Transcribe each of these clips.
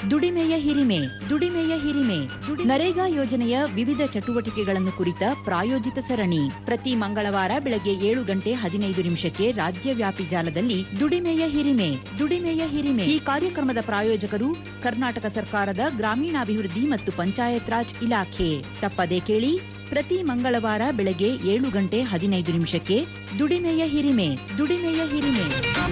ದುಡಿಮೆಯ ಹಿರಿಮೆ ದುಡಿಮೆಯ ಹಿರಿಮೆ ನರೇಗಾ ಯೋಜನೆಯ ವಿವಿಧ ಚಟುವಟಿಕೆಗಳನ್ನು ಕುರಿತ ಪ್ರಾಯೋಜಿತ ಸರಣಿ ಪ್ರತಿ ಮಂಗಳವಾರ ಬೆಳಗ್ಗೆ ಏಳು ಗಂಟೆ ಹದಿನೈದು ನಿಮಿಷಕ್ಕೆ ರಾಜ್ಯವ್ಯಾಪಿ ಜಾಲದಲ್ಲಿ ದುಡಿಮೆಯ ಹಿರಿಮೆ ದುಡಿಮೆಯ ಹಿರಿಮೆ ಈ ಕಾರ್ಯಕ್ರಮದ ಪ್ರಾಯೋಜಕರು ಕರ್ನಾಟಕ ಸರ್ಕಾರದ ಗ್ರಾಮೀಣಾಭಿವೃದ್ಧಿ ಮತ್ತು ಪಂಚಾಯತ್ ರಾಜ್ ಇಲಾಖೆ ತಪ್ಪದೇ ಕೇಳಿ ಪ್ರತಿ ಮಂಗಳವಾರ ಬೆಳಗ್ಗೆ ಏಳು ಗಂಟೆ ಹದಿನೈದು ನಿಮಿಷಕ್ಕೆ ದುಡಿಮೆಯ ಹಿರಿಮೆ ದುಡಿಮೆಯ ಹಿರಿಮೆ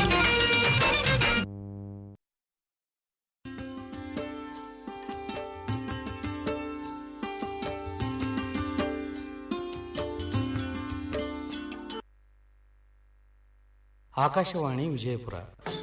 ಆಕಾಶವಾಣಿ ವಿಜಯಪುರ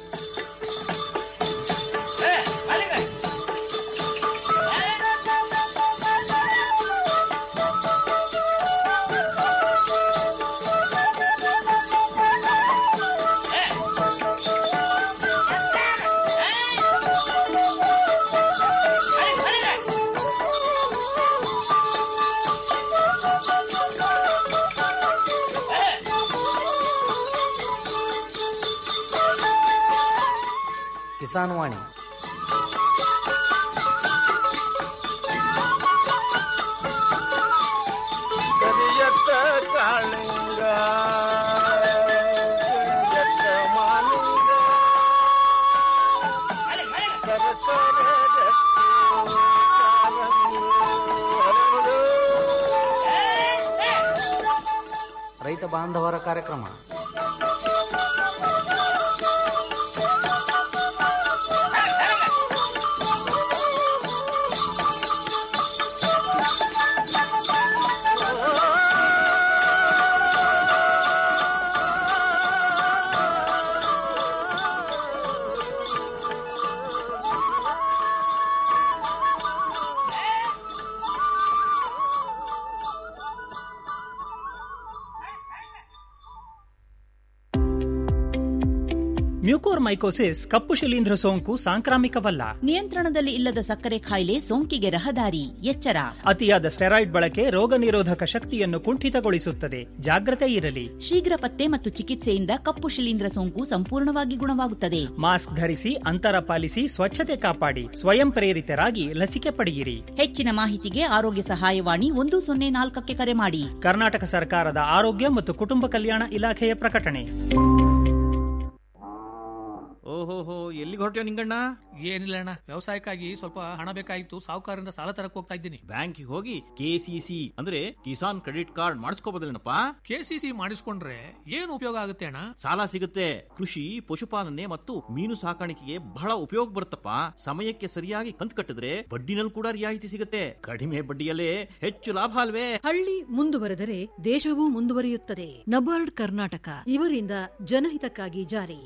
ಕಿಸಾನ್ ವಾಣಿ ಕರಿಯತ್ತ ಕಾಳಿಂಗ ಕರಿಯತ್ತ ಮಾಲಿಂಗ ಸರಸರ ಗಟ್ಟಿ ಕಾಲಂಗು ಹರಳು. ರೈತ ಬಾಂಧವರ ಕಾರ್ಯಕ್ರಮ ಮ್ಯೂಕೋರ್ಮೈಕೋಸಿಸ್ ಕಪ್ಪು ಶಿಲೀಂಧ್ರ ಸೋಂಕು ಸಾಂಕ್ರಾಮಿಕವಲ್ಲ ನಿಯಂತ್ರಣದಲ್ಲಿ ಇಲ್ಲದ ಸಕ್ಕರೆ ಕಾಯಿಲೆ ಸೋಂಕಿಗೆ ರಹದಾರಿ ಎಚ್ಚರ ಅತಿಯಾದ ಸ್ಟೆರಾಯ್ಡ್ ಬಳಕೆ ರೋಗ ನಿರೋಧಕ ಶಕ್ತಿಯನ್ನು ಕುಂಠಿತಗೊಳಿಸುತ್ತದೆ ಜಾಗ್ರತೆ ಇರಲಿ ಶೀಘ್ರ ಪತ್ತೆ ಮತ್ತು ಚಿಕಿತ್ಸೆಯಿಂದ ಕಪ್ಪು ಶಿಲೀಂಧ್ರ ಸೋಂಕು ಸಂಪೂರ್ಣವಾಗಿ ಗುಣವಾಗುತ್ತದೆ ಮಾಸ್ಕ್ ಧರಿಸಿ ಅಂತರ ಪಾಲಿಸಿ ಸ್ವಚ್ಛತೆ ಕಾಪಾಡಿ ಸ್ವಯಂ ಪ್ರೇರಿತರಾಗಿ ಲಸಿಕೆ ಪಡೆಯಿರಿ ಹೆಚ್ಚಿನ ಮಾಹಿತಿಗೆ ಆರೋಗ್ಯ ಸಹಾಯವಾಣಿ ಒಂದು ಸೊನ್ನೆ ನಾಲ್ಕಕ್ಕೆ ಕರೆ ಮಾಡಿ ಕರ್ನಾಟಕ ಸರ್ಕಾರದ ಆರೋಗ್ಯ ಮತ್ತು ಕುಟುಂಬ ಕಲ್ಯಾಣ ಇಲಾಖೆಯ ಪ್ರಕಟಣೆ ಓಹೋಹೋ ಎಲ್ಲಿಗೆ ಹೊರಟ್ಯೋ ನಿಂಗಣ್ಣ ಏನಿಲ್ಲ ಅಣ್ಣ ವ್ಯವಸಾಯಕ್ಕಾಗಿ ಸ್ವಲ್ಪ ಹಣ ಬೇಕಾಗಿತ್ತು ಸಾಹುಕಾರರಿಂದ ಸಾಲ ತರಕ್ ಹೋಗ್ತಾ ಇದ್ದೀನಿ ಬ್ಯಾಂಕಿಗೆ ಹೋಗಿ ಕೆಸಿಸಿ ಅಂದ್ರೆ ಕಿಸಾನ್ ಕ್ರೆಡಿಟ್ ಕಾರ್ಡ್ ಮಾಡಿಸ್ಕೋಬೋದಲ್ಲೇನಪ್ಪ ಕೆಸಿಸಿ ಮಾಡಿಸ್ಕೊಂಡ್ರೆ ಏನು ಉಪಯೋಗ ಆಗುತ್ತೆ ಅಣ್ಣ ಸಾಲ ಸಿಗುತ್ತೆ ಕೃಷಿ ಪಶುಪಾಲನೆ ಮತ್ತು ಮೀನು ಸಾಕಾಣಿಕೆಗೆ ಬಹಳ ಉಪಯೋಗ ಬರುತ್ತಪ್ಪ ಸಮಯಕ್ಕೆ ಸರಿಯಾಗಿ ಕಂತು ಕಟ್ಟಿದ್ರೆ ಬಡ್ಡಿನಲ್ಲಿ ಕೂಡ ರಿಯಾಯಿತಿ ಸಿಗುತ್ತೆ ಕಡಿಮೆ ಬಡ್ಡಿಯಲ್ಲೇ ಹೆಚ್ಚು ಲಾಭ ಅಲ್ವೇ ಹಳ್ಳಿ ಮುಂದುವರೆದರೆ ದೇಶವೂ ಮುಂದುವರಿಯುತ್ತದೆ ನಬಾರ್ಡ್ ಕರ್ನಾಟಕ ಇವರಿಂದ ಜನಹಿತಕ್ಕಾಗಿ ಜಾರಿ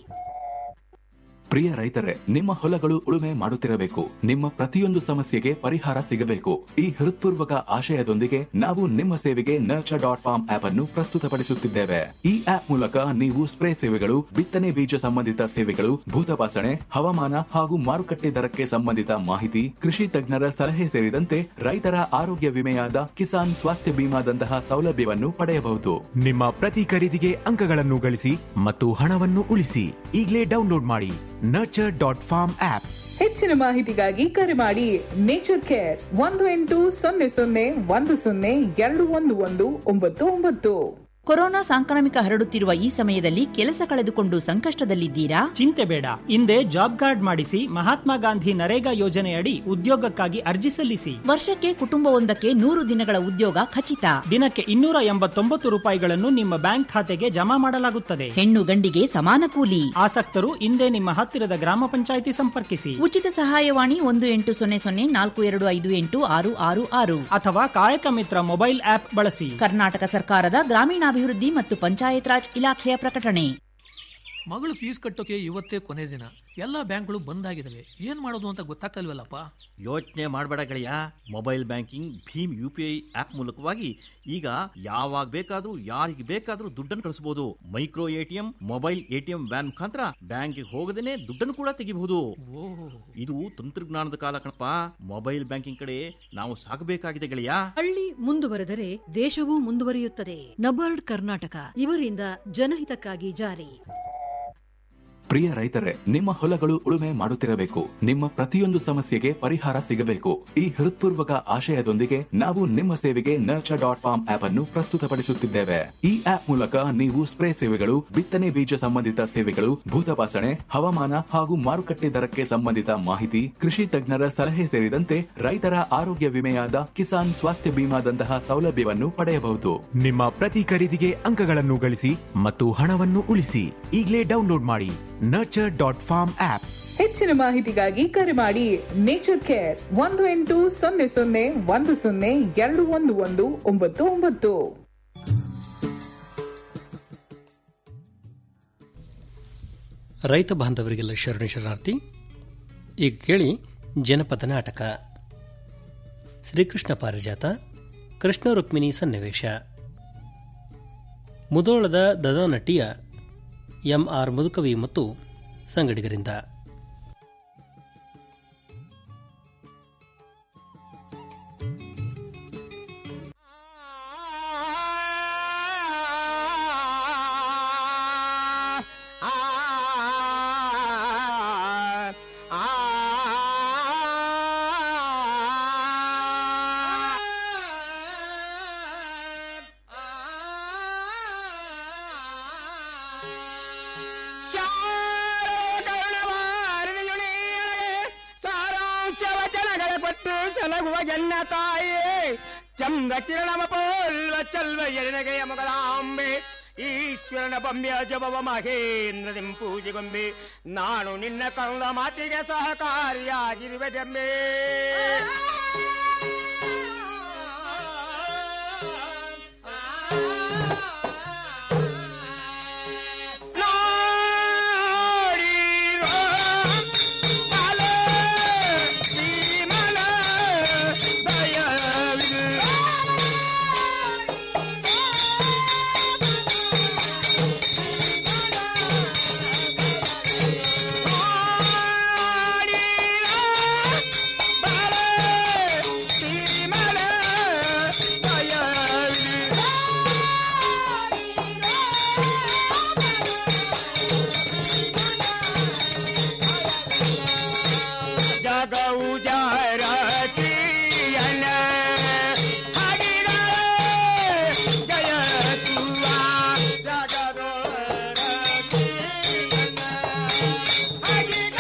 ಪ್ರಿಯ ರೈತರೇ ನಿಮ್ಮ ಹೊಲಗಳು ಉಳುಮೆ ಮಾಡುತ್ತಿರಬೇಕು ನಿಮ್ಮ ಪ್ರತಿಯೊಂದು ಸಮಸ್ಯೆಗೆ ಪರಿಹಾರ ಸಿಗಬೇಕು ಈ ಹೃತ್ಪೂರ್ವಕ ಆಶಯದೊಂದಿಗೆ ನಾವು ನಿಮ್ಮ ಸೇವೆಗೆ ನರ್ಚರ್ ಡಾಟ್ ಫಾರ್ಮ್ ಆಪ್ ಅನ್ನು ಪ್ರಸ್ತುತಪಡಿಸುತ್ತಿದ್ದೇವೆ ಈ ಆಪ್ ಮೂಲಕ ನೀವು ಸ್ಪ್ರೇ ಸೇವೆಗಳು ಬಿತ್ತನೆ ಬೀಜ ಸಂಬಂಧಿತ ಸೇವೆಗಳು ಭೂತಪಾಸಣೆ ಹವಾಮಾನ ಹಾಗೂ ಮಾರುಕಟ್ಟೆ ದರಕ್ಕೆ ಸಂಬಂಧಿತ ಮಾಹಿತಿ ಕೃಷಿ ತಜ್ಞರ ಸಲಹೆ ಸೇರಿದಂತೆ ರೈತರ ಆರೋಗ್ಯ ವಿಮೆಯಾದ ಕಿಸಾನ್ ಸ್ವಾಸ್ಥ್ಯ ಬಿಮಾದಂತಹ ಸೌಲಭ್ಯವನ್ನು ಪಡೆಯಬಹುದು ನಿಮ್ಮ ಪ್ರತಿ ಖರೀದಿಗೆ ಅಂಕಗಳನ್ನು ಗಳಿಸಿ ಮತ್ತು ಹಣವನ್ನು ಉಳಿಸಿ ಈಗಲೇ ಡೌನ್ಲೋಡ್ ಮಾಡಿ ನರ್ಚರ್ ಡಾಟ್ ಫಾರ್ಮ್ ಆಪ್ ಹೆಚ್ಚಿನ ಮಾಹಿತಿಗಾಗಿ ಕರೆ ಮಾಡಿ ನೇಚರ್ ಕೇರ್ ಒಂದು ಎಂಟು ಸೊನ್ನೆ ಸೊನ್ನೆ ಒಂದು ಸೊನ್ನೆ ಎರಡು ಒಂದು ಒಂದು ಒಂಬತ್ತು ಒಂಬತ್ತು ಕೊರೋನಾ ಸಾಂಕ್ರಾಮಿಕ ಹರಡುತ್ತಿರುವ ಈ ಸಮಯದಲ್ಲಿ ಕೆಲಸ ಕಳೆದುಕೊಂಡು ಸಂಕಷ್ಟದಲ್ಲಿದ್ದೀರಾ ಚಿಂತೆ ಬೇಡ ಹಿಂದೆ ಜಾಬ್ ಕಾರ್ಡ್ ಮಾಡಿಸಿ ಮಹಾತ್ಮ ಗಾಂಧಿ ನರೇಗಾ ಯೋಜನೆಯಡಿ ಉದ್ಯೋಗಕ್ಕಾಗಿ ಅರ್ಜಿ ಸಲ್ಲಿಸಿ ವರ್ಷಕ್ಕೆ ಕುಟುಂಬವೊಂದಕ್ಕೆ ನೂರು ದಿನಗಳ ಉದ್ಯೋಗ ಖಚಿತ ದಿನಕ್ಕೆ ಇನ್ನೂರ ಎಂಬತ್ತೊಂಬತ್ತು ರೂಪಾಯಿಗಳನ್ನು ನಿಮ್ಮ ಬ್ಯಾಂಕ್ ಖಾತೆಗೆ ಜಮಾ ಮಾಡಲಾಗುತ್ತದೆ ಹೆಣ್ಣು ಗಂಡಿಗೆ ಸಮಾನ ಕೂಲಿ ಆಸಕ್ತರು ಹಿಂದೆ ನಿಮ್ಮ ಹತ್ತಿರದ ಗ್ರಾಮ ಪಂಚಾಯಿತಿ ಸಂಪರ್ಕಿಸಿ ಉಚಿತ ಸಹಾಯವಾಣಿ ಒಂದು ಎಂಟು ಸೊನ್ನೆ ಸೊನ್ನೆ ನಾಲ್ಕು ಎರಡು ಐದು ಎಂಟು ಆರು ಆರು ಆರು ಅಥವಾ ಕಾಯಕ ಮಿತ್ರ ಮೊಬೈಲ್ ಆಪ್ ಬಳಸಿ ಕರ್ನಾಟಕ ಸರ್ಕಾರದ ಗ್ರಾಮೀಣಾಭಿವೃದ್ಧಿ ಮತ್ತು ಪಂಚಾಯತ್ ರಾಜ್ ಇಲಾಖೆಯ ಪ್ರಕಟಣೆ ಮಗಳು ಫೀಸ್ ಕಟ್ಟೋಕೆ ಇವತ್ತೇ ಕೊನೆ ದಿನ ಎಲ್ಲಾ ಬ್ಯಾಂಕ್ಗಳು ಬಂದ್ ಆಗಿದಾವೆ ಏನ್ ಮಾಡೋದು ಅಂತ ಗೊತ್ತಾಗ್ತಲ್ವಲ್ಲಪ್ಪ ಯೋಚನೆ ಮಾಡಬೇಡ ಗೆಳೆಯ mobile banking Bhim U P I app ಮೂಲಕವಾಗಿ ಈಗ ಯಾವಾಗ ಬೇಕಾದ್ರೂ ಯಾರಿಗೆ ಬೇಕಾದ್ರೂ ದುಡ್ಡನ್ನು ಕಳಿಸಬಹುದು micro ATM mobile ATM van ಮುಖಾಂತರ ಬ್ಯಾಂಕಿಗೆ ಹೋಗದೇನೆ ದುಡ್ಡನ್ನು ಕೂಡ ತೆಗಿಬಹುದು ಇದು ತಂತ್ರಜ್ಞಾನದ ಕಾಲ ಕಣಪ್ಪ ಮೊಬೈಲ್ ಬ್ಯಾಂಕಿಂಗ್ ಕಡೆ ನಾವು ಸಾಗಬೇಕಾಗಿದೆ ಗೆಳೆಯ ಹಳ್ಳಿ ಮುಂದುವರೆದರೆ ದೇಶವೂ ಮುಂದುವರಿಯುತ್ತದೆ ನಬಾರ್ಡ್ ಕರ್ನಾಟಕ ಇವರಿಂದ ಜನಹಿತಕ್ಕಾಗಿ ಜಾರಿ ಪ್ರಿಯ ರೈತರೇ ನಿಮ್ಮ ಹೊಲಗಳು ಉಳುಮೆ ಮಾಡುತ್ತಿರಬೇಕು ನಿಮ್ಮ ಪ್ರತಿಯೊಂದು ಸಮಸ್ಯೆಗೆ ಪರಿಹಾರ ಸಿಗಬೇಕು ಈ ಹೃತ್ಪೂರ್ವಕ ಆಶಯದೊಂದಿಗೆ ನಾವು ನಿಮ್ಮ ಸೇವೆಗೆ ನರ್ಚರ್ ಡಾಟ್ ಫಾರ್ಮ್ ಆಪ್ ಅನ್ನು ಪ್ರಸ್ತುತಪಡಿಸುತ್ತಿದ್ದೇವೆ ಈ ಆಪ್ ಮೂಲಕ ನೀವು ಸ್ಪ್ರೇ ಸೇವೆಗಳು ಬಿತ್ತನೆ ಬೀಜ ಸಂಬಂಧಿತ ಸೇವೆಗಳು ಭೂತಪಾಸಣೆ ಹವಾಮಾನ ಹಾಗೂ ಮಾರುಕಟ್ಟೆ ದರಕ್ಕೆ ಸಂಬಂಧಿತ ಮಾಹಿತಿ ಕೃಷಿ ತಜ್ಞರ ಸಲಹೆ ಸೇರಿದಂತೆ ರೈತರ ಆರೋಗ್ಯ ವಿಮೆಯಾದ ಕಿಸಾನ್ ಸ್ವಾಸ್ಥ್ಯ ಬಿಮಾದಂತಹ ಸೌಲಭ್ಯವನ್ನು ಪಡೆಯಬಹುದು ನಿಮ್ಮ ಪ್ರತಿ ಖರೀದಿಗೆ ಅಂಕಗಳನ್ನು ಗಳಿಸಿ ಮತ್ತು ಹಣವನ್ನು ಉಳಿಸಿ ಈಗಲೇ ಡೌನ್ಲೋಡ್ ಮಾಡಿ ನರ್ಚರ್ ಡಾಟ್ ಫಾರ್ಮ್ ಆಪ್ ಹೆಚ್ಚಿನ ಮಾಹಿತಿಗಾಗಿ ಕರೆ ಮಾಡಿ ನೇಚರ್ ಕೇರ್ ಒಂದು ಎಂಟು ಸೊನ್ನೆ ಸೊನ್ನೆ ಒಂದು ಸೊನ್ನೆ ಎರಡು ಒಂದು ಒಂದು ಒಂಬತ್ತು ಒಂಬತ್ತು ರೈತ ಬಾಂಧವರಿಗೆಲ್ಲ ಶರಣು ಶರಣಾರ್ಥಿ ಈಗ ಕೇಳಿ ಜನಪದ ನಾಟಕ ಶ್ರೀಕೃಷ್ಣ ಪಾರಿಜಾತ ಕೃಷ್ಣ ರುಕ್ಮಿಣಿ ಸನ್ನಿವೇಶ ಮುದೋಳದ ದದಾನಟಿಯ ಎಂ ಆರ್ ಮುದುಕವಿ ಮತ್ತು ಸಂಗಡಿಗರಿಂದ ಸಾರಾಂಶವಚನಗಳ ಕೊಟ್ಟು ಸಲಗುವ ಜನ್ನ ತಾಯೇ ಚಂದ ಕಿರಣಮ ಪೋಲ್ವ ಚಲ್ವ ಎಡನಗೆಯ ಮಗಳಾಂಬೆ ಈಶ್ವರನ ಬೊಂಬೆಯ ಜಪವ ಮಹೇಂದ್ರದಿಂ ಪೂಜೆಗೊಂಬೆ ನಾನು ನಿನ್ನ ಕಂದ ಮಾತಿಗೆ ಸಹಕಾರಿಯಾಗಿರುವೆ ಜಂಬೆ ಜಗವು ಜರಚಿಯನ ಹರಿರ ಜಯ ತುವ ಜಗದೋ ರಚಿಯನ ಹರಿರ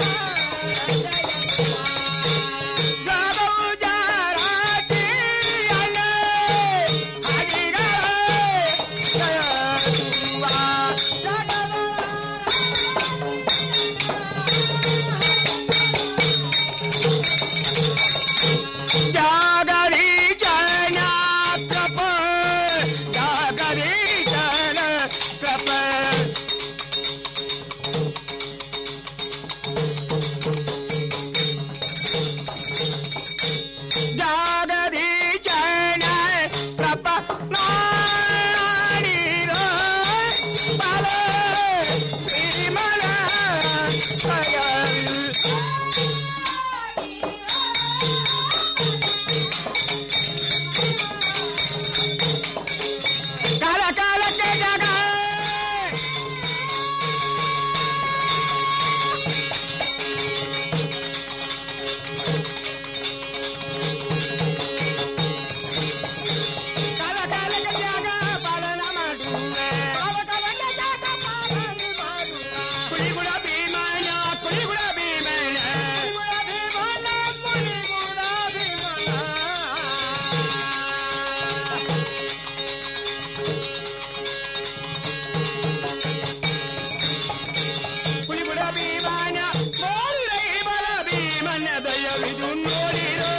ಜಗವು ಜರಚಿಯನ ಹರಿರ ಜಯ ತುವ ಜಗದೋ ಜಾಗರೀಶನ ಕಪ ಜಾಗರೀಶನ ಕಪ ಜಾಗರೀಶನ ಕಪ ನಾಡಿರೋ ಬಲ ತಿರುಮಲ ಕಯಲ್ ಕಾಲ ಕಾಲಕ್ಕೆ ಜಗ ಕಾಲ ಕಾಲಕ್ಕೆ ಜಾಗ ಪಾಲನ ಮಾಡುವೆ ಕುಳಿಗುಳ ಭೀಮನ ಕುಳಿಗುಳ ಭೀಮನ ಕುಳಿಗುಳ ಭೀಮನ ಕುಳಿಗುಳ ಭೀಮನ ನೋಡಿರೈ ಬಲ ಭೀಮನ ದಯವಿದು ನೋಡಿರೋ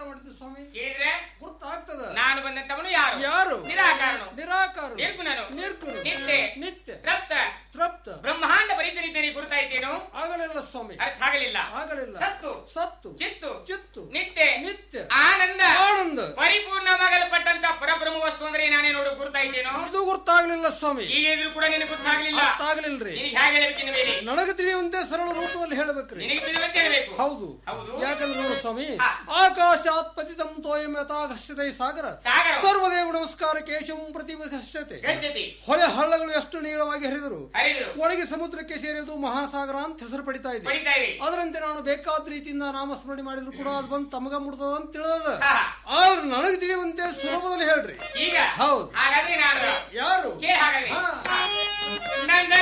ಮಾಡಿದ್ದು ಸ್ವಾಮಿ ಕೇಳಿದ್ರೆ ಗೊತ್ತಾಗ್ತದ ನಾನು ಬಂದಂತವನು ಯಾರು ಯಾರು ನಿರಾಕಾರನು ನಿರಾಕಾರ ನಿರ್ಗುಣನು ನಿರ್ಗುಣ ನಿತ್ಯ ನಿತ್ಯ ತೃಪ್ತ ತೃಪ್ತ ಬ್ರಹ್ಮಾಂಡ ಬರೀತನಿದ್ದೇನೆ ಗುರುತಾಯ್ತೇನು ಆಗಲಿಲ್ಲ ಸ್ವಾಮಿ ಅರ್ಥ ಆಗಲಿಲ್ಲ ಆಗಲಿಲ್ಲ ಸತ್ತು ಸತ್ತು ಚಿತ್ತು ಚಿತ್ತು ನಿತ್ಯ ನಿತ್ಯ ಆನಂದ ಆನಂದ ಪರಿಪೂರ್ಣವಾಗಲ್ಪಟ್ಟಂತ ಪರಬ್ರಹ್ಮ ವಸ್ತು ಅಂದ್ರೆ ನಾನೇ ನೋಡು ಗುರುತಾಯ್ತೇನೋ ಅದು ಗೊತ್ತಾಗ್ಲಿಲ್ಲ ಸ್ವಾಮಿ ಈಗ ಇದ್ರು ಕೂಡ ನಿನಗೆ ಗೊತ್ತಾಗ್ಲಿಲ್ಲ ಗೊತ್ತಾಗ್ಲಿಲ್ರಿ ನಿನಗೆ ಹೇಗೆ ಹೇಳ್ಬೇಕಿನ ಬೇರೆ ನನಗೆ ತಿಳಿಯುವಂತೆ ಸರಳ ರೂಪದಲ್ಲಿ ಹೇಳಬೇಕ್ರಿ ನಿನಗೆ ತಿಳಿಯುವಂತೆ ಹೇಳ್ಬೇಕು ಹೌದು ಹೌದು ಯಾಕಂದ್ರೆ ನೋಡು ಸ್ವಾಮಿ ಹಾ. ಆಕಾಶಾತ್ ಪತಿತಂ ತೋಯಂ ಯಥಾ ಘಸ್ಯತೆ ಸಾಗರ ಸಾಗರ. ಸರ್ವದೇವ ನಮಸ್ಕಾರ ಕೇಶವಂ ಪ್ರತಿ ಘಸ್ಯತೆ ಗಚ್ಚತಿ ಹೊಳೆ ಹಳ್ಳಗಳು ಎಷ್ಟು ನೀಳವಾಗಿ ಹರಿದರು ಹರಿದರು ಒಳಗೆ ಸಮುದ್ರಕ್ಕೆ ಸೇರಿದು ಮಹಾಸಾಗರ ಅಂತ ಹೆಸರು ಪಡಿತಾ ಇದೆ ಪಡಿತಾ ಇದೆ ಅದರಂತೆ ನಾನು ಬೇಕಾದ ರೀತಿಯಿಂದ ನಾಮಸ್ಮರಣೆ ಮಾಡಿದ್ರು ಕೂಡ ಅದು ಬಂದು ತಮಗ ಮುಡ್ತದ ಅಂತ ತಿಳಿದ ಹಾ. ಆದ್ರೆ ನನಗೆ ತಿಳಿಯುವಂತೆ ಸುಲಭದಲ್ಲಿ ಹೇಳ್ರಿ ಈಗ ಹೌದು ಹಾಗಾದ್ರೆ ನಾನು ಯಾರು ಕೇಳಿ ಹಾಗಾದ್ರೆ ಹಾ. ನನ್ನ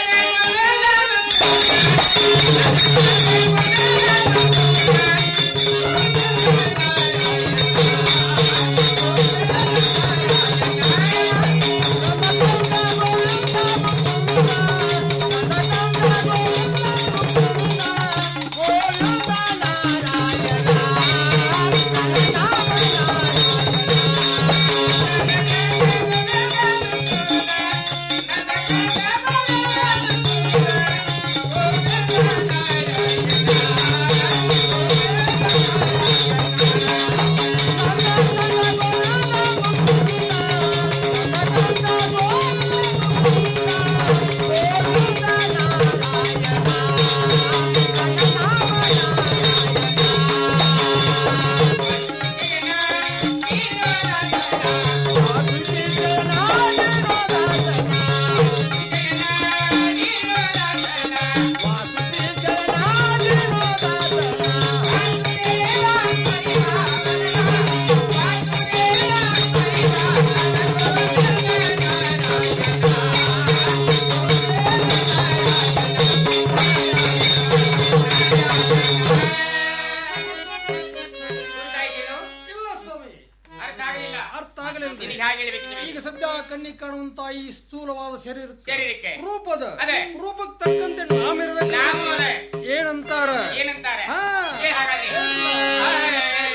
ಗುರುತಾಯ್ತೇನು ಇಲ್ಲ ಸ್ವಾಮಿ ಅರ್ಥ ಆಗಲಿಲ್ಲ ಅರ್ಥ ಆಗಲಿಲ್ಲ ನಿನಗೆ ಹೇಗೆ ಹೇಳ್ಬೇಕಿನ ಈಗ ಸದ್ಯ ಕಣ್ಣಿಗೆ ಕಾಣುವಂತ ಈ ಸ್ಥೂಲವಾದ ಶರೀರ ಶರೀರಕ್ಕೆ ರೂಪದ ಅದೇ. ರೂಪಕ್ಕೆ ತಕ್ಕಂತೆ ನಾಮಿರ್ಬೇಕು ನಾವು ಅದೇ. ಏನಂತಾರ ಏನಂತಾರೆ ಹಾ. ಏ ಹಾಗಾದ್ರೆ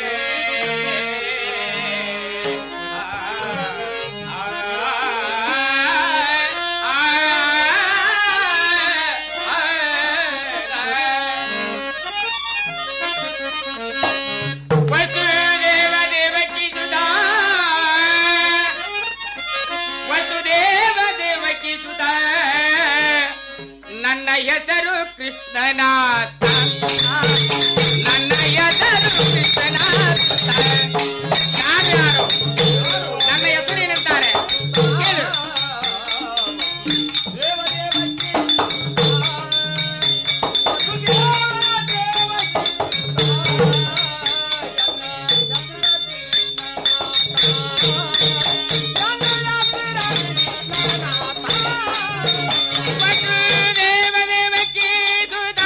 ವಸುದೇವ ದೇವಕಿ ಸುಧಾ ವಸುದೇವ ದೇವಕಿ ಸುಧಾ ನನ್ನ ಹೆಸರು ಕೃಷ್ಣನಾಥ ನನ್ನ ಹೆಸರು ಕೃಷ್ಣನಾಥ ನಾನು ಯಾರು ನನ್ನ ಹೆಸರು ಏನಂತಾರೆ ಕೇಳು ವಸುದೇವ ದೇವಕಿ ಸುಧಾ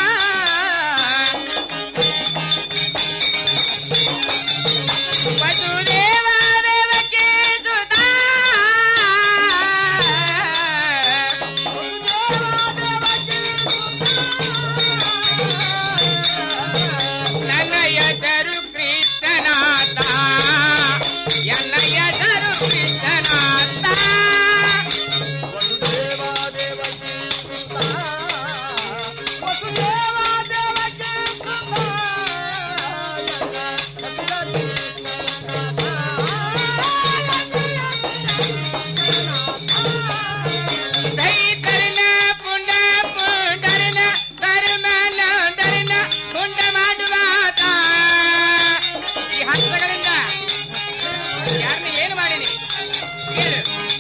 ವಸುದೇವ ದೇವಕಿ ಸುಧಾ ನನ್ನ ಹೆಸರು ಕೃಷ್ಣನಾಥ ನನ್ನ ಹೆಸರು ಕೃಷ್ಣನಾಥ ದೈತರನ ಪುಂಡ ಪುಂಡರನ ಧರ್ಮನ ಧರನ ಪುಂಡ ಮಾಡುವಾತ ಈ ಹಸ್ತಗಳಿಂದ ಯಾರನ್ನ ಏನು ಮಾಡೀನಿ ಕೇಳು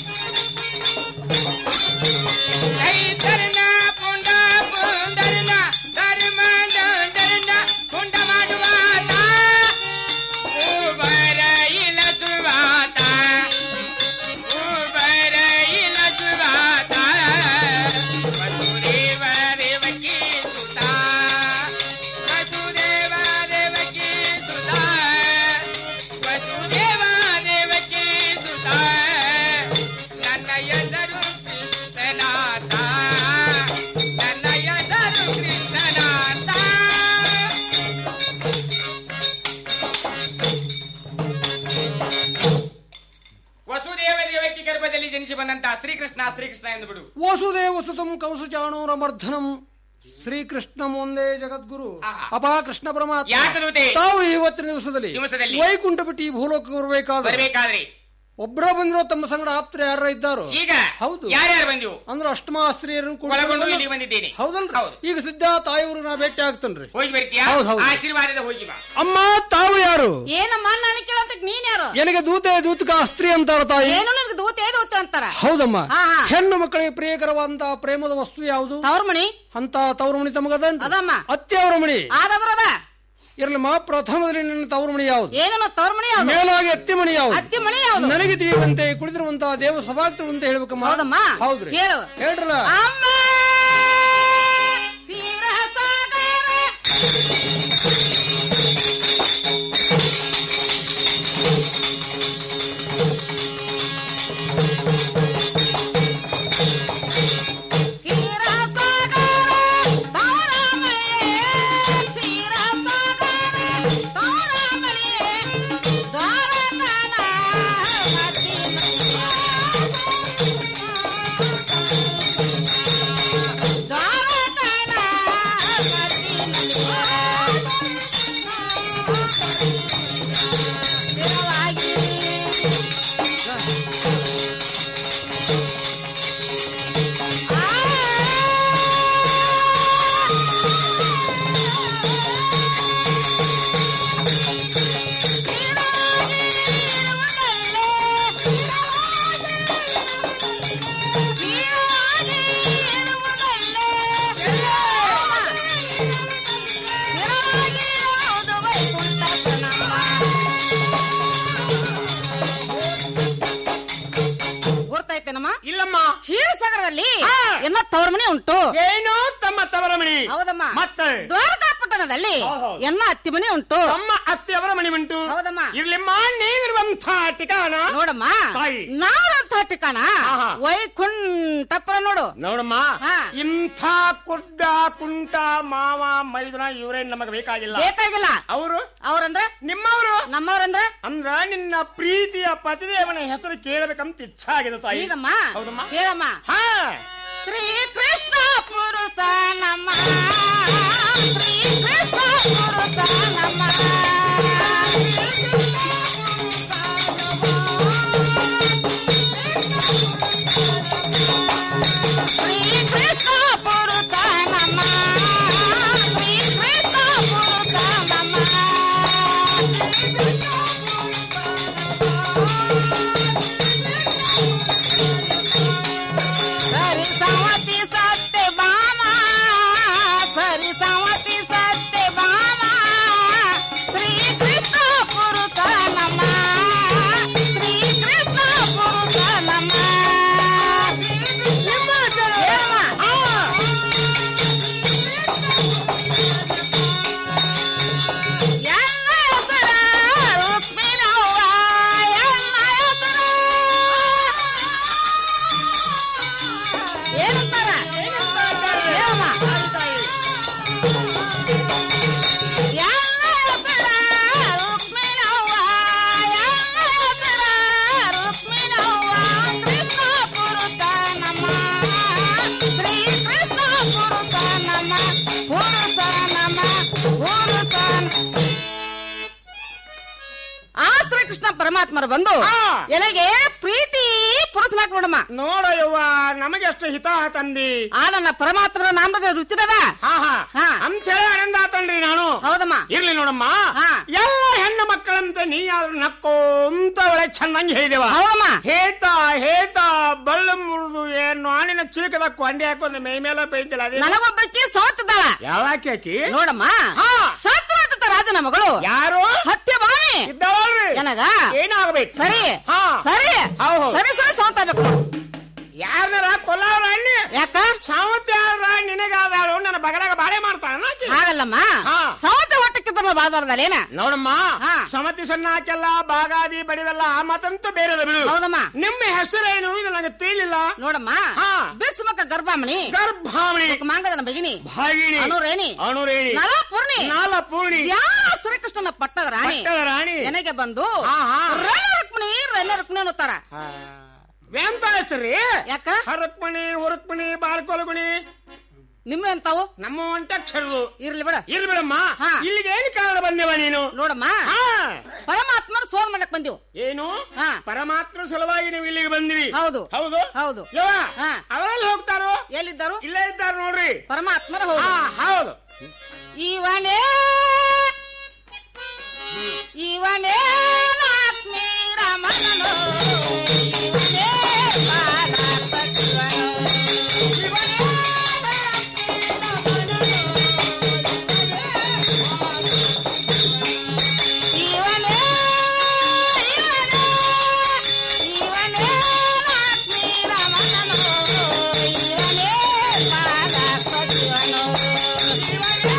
ದೈತರನ ಪುಂಡ ಪುಂಡರನ ಧರ್ಮನ ಧರನ ಪುಂಡ ಮಾಡುವಾತ ಉಬರ ಇಲಸುವಾತ ಉಬರ ಕಾಲದಲ್ಲಿ ಜನಿಸಿ ಬಂದಂತ ಶ್ರೀಕೃಷ್ಣ ಶ್ರೀಕೃಷ್ಣ ಎಂದು ಬಿಡು ವಸುದೇವ ಸುತಂ ಕಂಸಚಾಣೂರಮರ್ಧನಂ ಶ್ರೀಕೃಷ್ಣ ಒಂದೇ ಜಗದ್ಗುರು ಅಪಾ ಕೃಷ್ಣ ಪರಮಾತ್ಮ ಯಾಕೆ ದೂತೆ? ತಾವು ಇವತ್ತಿನ ದಿವಸದಲ್ಲಿ ದಿವಸದಲ್ಲಿ ವೈಕುಂಠ ಬಿಟ್ಟು ಈ ಭೂಲೋಕಕ್ಕೆ ಬರಬೇಕಾದ್ರೆ ಬರ್ಬೇಕಾದ್ರೆ ಒಬ್ಬರ ಬಂದಿರೋ ತಮ್ಮ ಸಂಗಡ ಆಪ್ತರ ಯಾರ ಇದ್ದಾರೋ ಈಗ ಹೌದು ಯಾರ್ಯಾರು ಬಂದಿವು ಅಂದ್ರೆ ಅಷ್ಟಮಾಸ್ತ್ರೀಯರನ್ನು ಒಳಗೊಂಡು ಇಲ್ಲಿ ಬಂದಿದ್ದೇನೆ ಹೌದಲ್ರಿ ಈಗ ಸಿದ್ಧ ತಾಯಿಯವರು ನಾ ಭೇಟಿ ಆಗ್ತೇನ್ರಿ ಹೋಗಿ ಬರ್ತೀಯಾ ಹೌದು, ಹೌದು. ಆಶೀರ್ವಾದದ ಹೋಗಿ ಬಾ ಅಮ್ಮ ತಾವು ಯಾರು ಏನಮ್ಮ ನಾನು ಕೇಳಂತ ನೀನ್ ಯಾರು ನನಗೆ ದೂತೆ ದೂತಕ ಅಸ್ತ್ರಿ ಅಂತಾರ ತಾಯಿ ಏನು ನನಗೆ ದೂತೆ ದೂತೆ ಅಂತಾರ ಹೌದಮ್ಮ ಹಾ, ಹಾ. ಹೆಣ್ಣು ಮಕ್ಕಳಿಗೆ ಪ್ರಿಯಕರವಾದಂತ ಪ್ರೇಮದ ವಸ್ತು ಯಾವುದು ತವ್ರ ಮಣಿ ಅಂತ ತವ್ರ ಮಣಿ ತಮಗದ ಅದಮ್ಮ ಅತ್ತೆ ಅವರ ಮಣಿ ಆದಾದ್ರ ಅದ ಇರ್ಲಮ್ಮ ಪ್ರಥಮದಲ್ಲಿ ನಿನ್ನ ತವ್ರ ಮಣಿ ಯಾವುದು ಏನಮ್ಮ ತವ್ರ ಮಣಿ ಯಾವ್ದು ಮೇಲಾಗಿ ಅತ್ತೆ ಮಣಿ ಯಾವುದು ಅತ್ತಿ ಮಣಿ ಯಾವ್ದು ನನಗೆ ತಿಳಿಯುವಂತೆ ಕುಳಿತಿರುವಂತ ದೇವ ಸಭಾಕ್ತರು ಅಂತ ಹೇಳ್ಬೇಕಮ್ಮ ಹೌದಮ್ಮ ಹೌದ್ರಿ ಕೇಳು ಹೇಳ್ರಲ್ಲ ಅಮ್ಮ ತೀರ ಸಾಗರ ತೀರ ಸಾಗರ ತವರ ಮಳೆ ತೀರ ಸಾಗರ ತವರ ಮಳೆ ದ್ವಾರಕನ ಮತಿ ದ್ವಾರಕನ ಮತಿ ಸ್ಥಿರವಾಗಿ ಗೊತ್ತಾಯ್ತೇನಮ್ಮ ಇಲ್ಲಮ್ಮ ಕ್ಷೀರಸಾಗರದಲ್ಲಿ ಎಲ್ಲ ತವರ ಮನೆ ಉಂಟು ಏನು ತಮ್ಮ ತವರ ಮಣಿ ಹೌದಮ್ಮ ಮತ್ತೆ ದ್ವಾರಕಾ ಪಟ್ಟಣದಲ್ಲಿ ಎನ್ನ ಅತ್ತಿ ಮನೆ ಉಂಟು ತಮ್ಮ ಅತ್ತೆಯವರ ಮಣಿ ಉಂಟು ಹೌದಮ್ಮ ಇರ್ಲಿಮ್ಮ ನೀನಿರುವಂತ ಟಿಕಾಣ ನೋಡಮ್ಮ ತಾಯಿ. ನಾವಂತ ಟಿಕಾಣ ಆಹಾ. ವೈಕುಂಠಪುರ ನೋಡು ನೋಡಮ್ಮ ಹಾ. ಇಂಥ ಕುಡ್ಡ ಕುಂಟ ಮಾವ ಮೈದುನ ಇವರೇನ್ ನಮಗ್ ಬೇಕಾಗಿಲ್ಲ ಬೇಕಾಗಿಲ್ಲ ಅವರು ಅವ್ರಂದ್ರ ನಿಮ್ಮವರು ನಮ್ಮವ್ರಂದ್ರ ಅಂದ್ರ ನಿನ್ನ ಪ್ರೀತಿಯ ಪತಿದೇವನ ಹೆಸರು ಕೇಳಬೇಕಂತ ಇಚ್ಛಾ ಆಗಿದೆ ತಾಯಿ ಈಗಮ್ಮ ಹೌದಮ್ಮ ಕೇಳಮ್ಮ ಹಾ ಶ್ರೀ ಕೃಷ್ಣ ಪುರುಷ ನಮ್ಮ ಶ್ರೀ ಕೃಷ್ಣ ಪುರುಷ ನಮ್ಮ ಶ್ರೀ ಕೃಷ್ಣ ಪುರುಷ ನಮ್ಮ ಶ್ರೀ ಕೃಷ್ಣ ಪುರುಷ ನಮ್ಮ ಸರಿ ಸಂವತಿ ಸತ್ಯ ಬಾಮ ಸರಿ ಸಂವತಿ ಸತ್ಯ ಬಾಮ ಶ್ರೀ ಕೃಷ್ಣ ಪುರುಷ ನಮ್ಮ ಶ್ರೀ ಕೃಷ್ಣ ಪುರುಷ ನಮ್ಮ ಹೇಳಮ್ಮ. ಎಲ್ಲ ಹೆಸರ ರುಕ್ಮಿಣವ್ವ, ಎಲ್ಲ ಹೆಸರ ಏನಂತಾರ ಹೇಳಮ್ಮ. ಎಲ್ಲ ಹೆಸರ ರುಕ್ಮಿಣವ್ವ, ಎಲ್ಲ ಹೆಸರ ರುಕ್ಮಿಣವ್ವ, ಕೃಷ್ಣ ಪುರುಷ ನಮ್ಮ ಶ್ರೀ ಕೃಷ್ಣ ಪುರುಷ ನಮ್ಮ ಪುರುಷ ನಮ್ಮ ಪುರುಷ ಆ ಶ್ರೀಕೃಷ್ಣ ಪರಮಾತ್ಮರು ಬಂದು ಎಲೆಗೆ ಪ್ರೀತಿ ಪುರುಷನಾಕ್ ನೋಡಮ್ಮ ನೋಡ ಯವ್ವ ನಮಗೆ ಅಷ್ಟು ಹಿತ ತಂದಿ ಆ ನನ್ನ ಪರಮಾತ್ಮರ ನಾಮದ ರುಚಿರದ ಹಾ ಹಾ ಹಾ. ಅಂತೇಳಿ ಆನಂದ ಆತನ್ರಿ ನಾನು ಹೌದಮ್ಮ ಇರ್ಲಿ ನೋಡಮ್ಮ ಹಾ. ಎಲ್ಲ ಹೆಣ್ಣು ಮಕ್ಕಳಂತೆ ನೀ ಆದ್ರೂ ನಕ್ಕೋಂತ ಒಳ್ಳೆ ಚಂದಂಗೆ ಹೇಳಿದೆವ ಹೌದಮ್ಮ ಹೇತ ಹೇತ ಬಳ್ಳು ಮುರಿದು ಏನು ಆಣಿನ ಚಿಲಕದ ಕೊಂಡೆ ಹಾಕೊಂಡು ಮೈ ಮೇಲೆ ಬೈತಿಲ್ಲ ಅದೇ ನನಗೊಬ್ಬಕ್ಕೆ ಸೋತಿದ್ದಾಳ ಯಾವಾಕಿ ಆಕಿ ನೋಡಮ್ಮ ಹಾ. ಸತ್ರಾತ ರಾಜನ ಮಗಳು ಯಾರು ಸತ್ಯಭಾಮಿ ಇದ್ದವಳ್ರಿ ಎನಗ ಏನಾಗ್ಬೇಕು ಸರಿ ಹಾ ಸರಿ ಹೌದ್ ಹೌದ್. ಸರಿ ಸರಿ ಸೋತಾಬೇಕು ಯಾರನಾರ ಕೊಲ್ಲವ್ರ ಅಣ್ಣಿ ಯಾಕ ಸಾವತ್ ಯಾರ ನಿನಗಾದಾಳು ನನ್ನ ಬಗಲಾಗ ಬಾಳೆ ಮಾಡ್ತಾಳ ಹಾಗಲ್ಲಮ್ಮ ಹಾ. ಸವತೆ ಹೊಟ್ಟಕ್ಕಿದ್ರ ಬಾದವರ್ದಲ್ಲೇನ ನೋಡಮ್ಮ ಹಾ. ಸಮತಿ ಸಣ್ಣ ಹಾಕೆಲ್ಲ ಬಾಗಾದಿ ಬಡಿವೆಲ್ಲ ಆ ಮಾತಂತೂ ಬೇರೆ ಬಿಡು ಹೌದಮ್ಮ ನಿಮ್ಮ ಹೆಸರೇನು ಇದು ನನಗೆ ತಿಳಿಲಿಲ್ಲ ನೋಡಮ್ಮ ಹಾ. ಬಿಸ್ಮಕ ಗರ್ಭಾಮಣಿ ಗರ್ಭಾವಣಿ ಮಾಂಗದನ ಬಗಿನಿ ಭಾಗಿಣಿ ಅನುರೇಣಿ ಅನುರೇಣಿ ನಳಪೂರ್ಣಿ ನಾಲ ಪೂರ್ಣಿ ಯಾವ ಶ್ರೀಕೃಷ್ಣನ ಪಟ್ಟದ ರಾಣಿ ಪಟ್ಟದ ರಾಣಿ ನನಗೆ ಬಂದು ಹಾ, ಹಾ. ರಣ ರುಕ್ಮಿಣಿ ರಣ ರುಕ್ಮಿಣಿ ಅನ್ನುತ್ತಾರ ಎಂತ ಹೆಸರಿ ಯಾಕ ಹರಕ್ಮಣಿ ಹುರುಕ್ಮಣಿ ಬಾಳ್ಕೊಲಗುಣಿ ನಿಮ್ಮ ಎಂತಾವು ನಮ್ಮ ಒಂಟಕ್ಷರದು ಇರ್ಲಿ ಬಿಡ ಇರ್ಲಿ ಬಿಡಮ್ಮ ಹಾ. ಇಲ್ಲಿಗೆ ಏನು ಕಾರಣ ಬಂದೇವ ನೀನು ನೋಡಮ್ಮ ಹಾ. ಪರಮಾತ್ಮನ ಸೋಲ್ ಮಾಡಕ್ ಬಂದಿವು ಏನು ಹಾ. ಪರಮಾತ್ಮ ಸಲುವಾಗಿ ನೀವು ಇಲ್ಲಿಗೆ ಬಂದಿರಿ ಹೌದು ಹೌದು ಹೌದು ಯವ್ವ, ಹಾ. ಅವರೆಲ್ಲಿ ಹೋಗ್ತಾರೋ ಎಲ್ಲಿದ್ದರು ಇಲ್ಲೇ ಇದ್ದಾರ ನೋಡ್ರಿ ಪರಮಾತ್ಮನ ಹಾ ಹೌದು ಹೌದು ಇವನೇ ಇವನೇ ಲಕ್ಷ್ಮೀ ರಮಣನು ಇವನೇ ಬಾಲಪತಿವನು. ಇವನೇ ಇವನೇ ಇವನೇ ಇವನೇ ಲಕ್ಷ್ಮೀ ರಮಣನು ಇವನೇ ಬಾಲಪತಿವನು. ಇವನೇ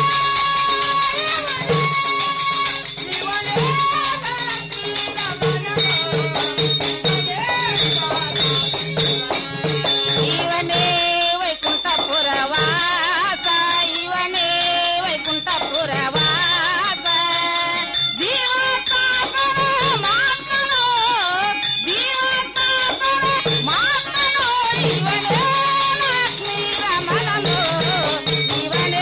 ಇವನೇ ವೈಕುಂಠಪುರ ವಾಸ ಇವನೇ ವೈಕುಂಠಪುರ ವಾಸ ಜೀವತಾಪರ ಮಾತನು ಜೀವತಾಪರ ಮಾತನು ಇವನೇ ಲಕ್ಷ್ಮೀ ರಮಣನು ಇವನೇ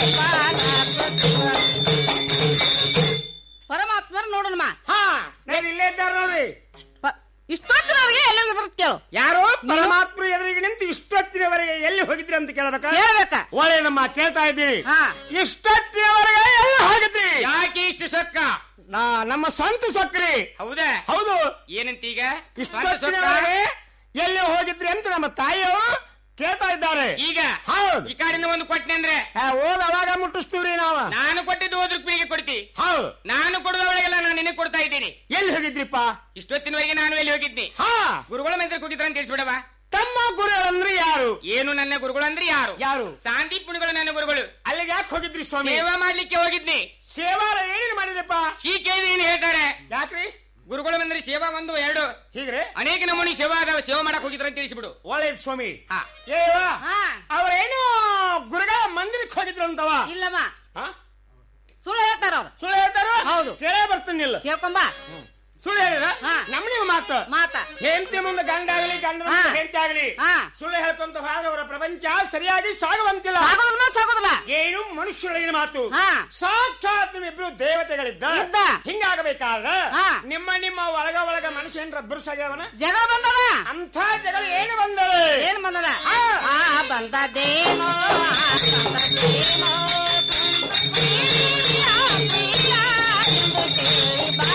ಪರಮಾತ್ಮರು ನೋಡೋಣ ಹಾ ನಾನು ಇಲ್ಲೇ ಇದ್ದಾರ ನೋಡ್ರಿ ಇಷ್ಟೊತ್ತಿನವರೆಗೆ ಎಲ್ಲಿ ಹೋಗಿದ್ರು ಕೇಳು ಯಾರು ಪರಮಾತ್ಮ ಎದುರಿಗೆ ನಿಂತು ಇಷ್ಟೊತ್ತಿನವರೆಗೆ ಎಲ್ಲಿ ಹೋಗಿದ್ರಿ ಅಂತ ಕೇಳಬೇಕಾ ಕೇಳ್ಬೇಕ ಒಳ್ಳೆಯದಮ್ಮ ಕೇಳ್ತಾ ಇದ್ದೀರಿ ಹಾ. ಇಷ್ಟೊತ್ತಿನವರೆಗೆ ಎಲ್ಲಿ ಹೋಗಿದ್ರಿ ಯಾಕೆ ಇಷ್ಟು ಸೊಕ್ಕ ನಾ ನಮ್ಮ ಸ್ವಂತ ಸೊಕ್ರಿ ಹೌದಾ ಹೌದು ಏನಂತ ಈಗ ಇಷ್ಟೊತ್ತಿನವರೆಗೆ ಎಲ್ಲಿ ಹೋಗಿದ್ರಿ ಅಂತ ನಮ್ಮ ತಾಯಿಯವರು ಕೇಳ್ತಾ ಇದ್ದಾರೆ ಈಗ ಹೌದು ಈ ಕಾಡಿಂದ ಒಂದು ಕೊಟ್ಟನೆ ಅಂದ್ರೆ ಆ, ಓದ್ ಅವಾಗ ಮುಟ್ಟಿಸ್ತೀವ್ರಿ ನಾವ ನಾನು ಕೊಟ್ಟಿದ್ದು ಹೋದ್ ರುಕ್ಮಿಣಿಗೆ ಕೊಡ್ತಿ ಹೌದು ನಾನು ಕೊಡದವಳಿಗೆಲ್ಲ ನಾನು ನಿನಗೆ ಕೊಡ್ತಾ ಇದ್ದೀನಿ ಎಲ್ಲಿ ಹೋಗಿದ್ರಿಪ್ಪ ಇಷ್ಟೊತ್ತಿನವರೆಗೆ ನಾನು ಎಲ್ಲಿ ಹೋಗಿದ್ನಿ ಹಾ ಗುರುಗಳ ಮಂದಿರಕ್ಕೆ ಹೋಗಿದ್ರ ಅಂತ ತಿಳಿಸ್ಬಿಡವ ತಮ್ಮ ಗುರುಗಳಂದ್ರೆ ಯಾರು ಏನು ನನ್ನ ಗುರುಗಳು ಅಂದ್ರೆ ಯಾರು ಯಾರು ಸಾಂದೀಪ್ ಮುನಿಗಳು ನನ್ನ ಗುರುಗಳು ಅಲ್ಲಿಗೆ ಯಾಕೆ ಹೋಗಿದ್ರಿ ಸ್ವಾಮಿ ಸೇವಾ ಮಾಡ್ಲಿಕ್ಕೆ ಹೋಗಿದ್ನಿ ಸೇವಾರ ಏನೇನು ಮಾಡಿದ್ರಪ್ಪ ಈ ಕೇಳಿ ಏನ್ ಹೇಳ್ತಾರೆ ಯಾಕ್ರಿ ಗುರುಗಳು ಬಂದ್ರೆ ಸೇವಾ ಒಂದು ಎರಡು ಹೀಗ್ರೆ ಅನೇಕ ನಮೂನಿ ಸೇವಾ ಅದಾವ ಸೇವಾ ಮಾಡಕ್ ಹೋಗಿದ್ರ ಅಂತ ತಿಳಿಸ್ಬಿಡು ಒಳ್ಳೇದು ಸ್ವಾಮಿ ಹಾ. ಏವ ಹಾ ಅವ್ರೇನು ಗುರುಗಳ ಮಂದಿರಕ್ಕೆ ಹೋಗಿದ್ರಂತವ ಇಲ್ಲಮ್ಮ ಹಾ? ಸುಳ್ಳು ಹೇಳ್ತಾರ ಅವ್ರು ಸುಳ್ಳು ಹೇಳ್ತಾರ ಹೌದು. ಕೇಳೇ ಬರ್ತೀನಿ ಇಲ್ಲ ಕೇಳ್ಕೊಂಬ ಸುಳ್ಳು ಹೇಳಿರ ಹಾ. ನಮ್ಮ ನೀವು ಮಾತು ಮಾತ ಹೆಂಡತಿ ಮುಂದೆ ಗಂಡ ಆಗಲಿ ಗಂಡ ಹಾ. ಹೆಂಡತಿ ಆಗಲಿ ಹಾ. ಸುಳ್ಳು ಹೇಳ್ಕೊಂತ ಹೋದ್ರೆ ಅವರ ಪ್ರಪಂಚ ಸರಿಯಾಗಿ ಸಾಗುವಂತಿಲ್ಲ ಸಾಗೋದಲ್ಲ ಸಾಗೋದಲ್ಲ ಏನು ಮನುಷ್ಯರೊಳಗಿನ ಮಾತು ಹಾ. ಸಾಕ್ಷಾತ್ ನಿಮ್ಮಿಬ್ರು ದೇವತೆಗಳಿದ್ದ ಇದ್ದ. ಹಿಂಗಾಗಬೇಕಾದ್ರೆ ಹಾ. ನಿಮ್ಮ ನಿಮ್ಮ ಒಳಗ ಒಳಗ ಮನುಷ್ಯನ್ರ ಬಿರುಸಾಗ್ಯವನ ಜಗಳ ಬಂದದ ಅಂಥ ಜಗಳ ಏನು ಬಂದರೆ ಏನ್ ಬಂದದ ಹಾ. ಆ ಬಂದದೇನೋ ಆ ಬಂದದೇನೋ ಪ್ರಿಯ, ಪ್ರಿಯ ಎಂದು ಕೇಳಿ ಬಾ.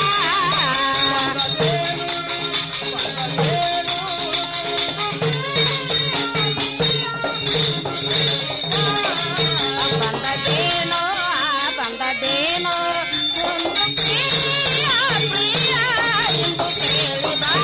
ಬಂದದೇನೋ ಆ ಬಂದದೇನೋ ಒಂದು ಪ್ರಿಯ, ಪ್ರಿಯ ಎಂದು ಕೇಳಿ ಬಾ.